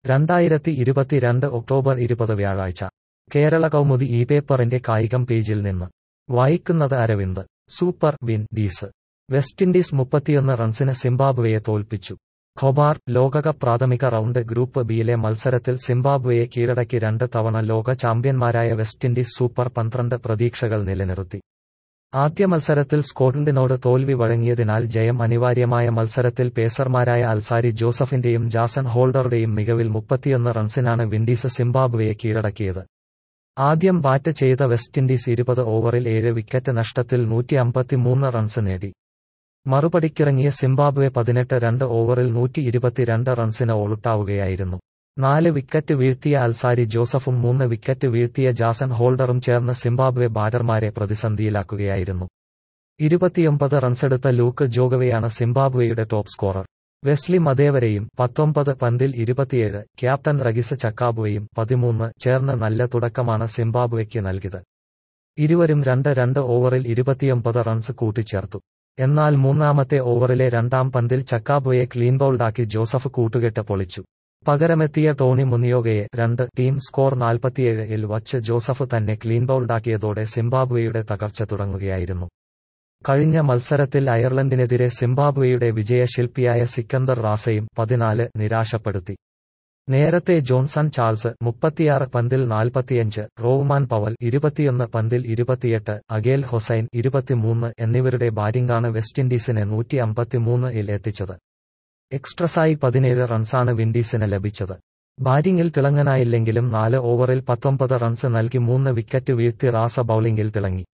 രണ്ടായിരത്തി ഇരുപത്തിരണ്ട് ഒക്ടോബർ ഇരുപത് വ്യാഴാഴ്ച കേരള കൗമുദി ഈ പേപ്പറിന്റെ കായികം പേജിൽ നിന്ന് വായിക്കുന്നത് Aravind super Windies West Indies മുപ്പത്തിയൊന്ന് റൺസിന് സിംബാബ്വെയെ തോൽപ്പിച്ചു ഖൊബാർ ലോകകപ്പ് പ്രാഥമിക റൗണ്ട് ഗ്രൂപ്പ് ബിയിലെ മത്സരത്തിൽ സിംബാബ്വെയെ കീഴടക്കി രണ്ട് തവണ ലോക ചാമ്പ്യന്മാരായ വെസ്റ്റ് ഇൻഡീസ് സൂപ്പർ പന്ത്രണ്ട് പ്രതീക്ഷകൾ നിലനിർത്തി ആദ്യ മത്സരത്തിൽ സ്കോട്ട്ലൻഡിനോട് തോൽവി വഴങ്ങിയതിനാൽ ജയം അനിവാര്യമായ മത്സരത്തിൽ പേസർമാരായ അൽസാരി ജോസഫിന്റെയും ജാസൺ ഹോൾഡറുടെയും മികവിൽ മുപ്പത്തിയൊന്ന് റൺസിനാണ് വിൻഡീസ് സിംബാബ്വെയെ കീഴടക്കിയത് ആദ്യം ബാറ്റ് ചെയ്ത വെസ്റ്റ് ഇൻഡീസ് ഇരുപത് ഓവറിൽ ഏഴ് വിക്കറ്റ് നഷ്ടത്തിൽ നൂറ്റി അമ്പത്തിമൂന്ന് റൺസ് നേടി മറുപടിക്കിറങ്ങിയ സിംബാബ്വെ പതിനെട്ട് രണ്ട് ഓവറിൽ നൂറ്റി ഇരുപത്തിരണ്ട് റൺസിന് ഓളുട്ടാവുകയായിരുന്നു നാല് വിക്കറ്റ് വീഴ്ത്തിയ അൽസാരി ജോസഫും മൂന്ന് വിക്കറ്റ് വീഴ്ത്തിയ ജാസൺ ഹോൾഡറും ചേർന്ന് സിംബാബ്വെ ബാറ്റർമാരെ പ്രതിസന്ധിയിലാക്കുകയായിരുന്നു ഇരുപത്തിയൊമ്പത് റൺസെടുത്ത ലൂക്ക് ജോഗവെയാണ് സിംബാബ്വെയുടെ ടോപ്പ് സ്കോറർ വെസ്ലി മദേവരെയും പത്തൊമ്പത് പന്തിൽ ഇരുപത്തിയേഴ് ക്യാപ്റ്റൻ റഗിസ് ചക്കാബുവയും പതിമൂന്ന് ചേർന്ന് നല്ല തുടക്കമാണ് സിംബാബ്വെയ്ക്ക് നൽകിയത് ഇരുവരും രണ്ട് രണ്ട് ഓവറിൽ ഇരുപത്തിയൊമ്പത് റൺസ് കൂട്ടിച്ചേർത്തു എന്നാൽ മൂന്നാമത്തെ ഓവറിലെ രണ്ടാം പന്തിൽ ചക്കാബുവയെ ക്ലീൻ ബൗൾഡാക്കി ജോസഫ് കൂട്ടുകെട്ട് പൊളിച്ചു പകരമെത്തിയ ടോണി മുനിയോഗയെ രണ്ട് ടീം സ്കോർ നാൽപ്പത്തിയേഴിൽ വച്ച് ജോസഫ് തന്നെ ക്ലീൻ ബൗൾഡാക്കിയതോടെ സിംബാബ്വെയുടെ തകർച്ച തുടങ്ങുകയായിരുന്നു കഴിഞ്ഞ മത്സരത്തിൽ അയർലൻഡിനെതിരെ സിംബാബ്വെയുടെ വിജയശില്പിയായ സിക്കന്ദർ റാസയും പതിനാല് നിരാശപ്പെടുത്തി നേരത്തെ ജോൺസൺ ചാൾസ് മുപ്പത്തിയാറ് പന്തിൽ നാൽപ്പത്തിയഞ്ച് റോവ്മാൻ പവൽ ഇരുപത്തിയൊന്ന് പന്തിൽ ഇരുപത്തിയെട്ട് അഗേൽ ഹൊസൈൻ ഇരുപത്തിമൂന്ന് എന്നിവരുടെ ബാറ്റിംഗാണ് വെസ്റ്റ് ഇൻഡീസിനെ നൂറ്റി അമ്പത്തിമൂന്ന് ഇൽ എത്തിച്ചത് എക്സ്ട്രസായി പതിനേഴ് റൺസാണ് വിൻഡീസിന് ലഭിച്ചത് ബാറ്റിംഗിൽ തിളങ്ങാനായില്ലെങ്കിലും നാല് ഓവറിൽ പത്തൊമ്പത് റൺസ് നൽകി മൂന്ന് വിക്കറ്റ് വീഴ്ത്തി റാസ ബൌളിംഗിൽ തിളങ്ങി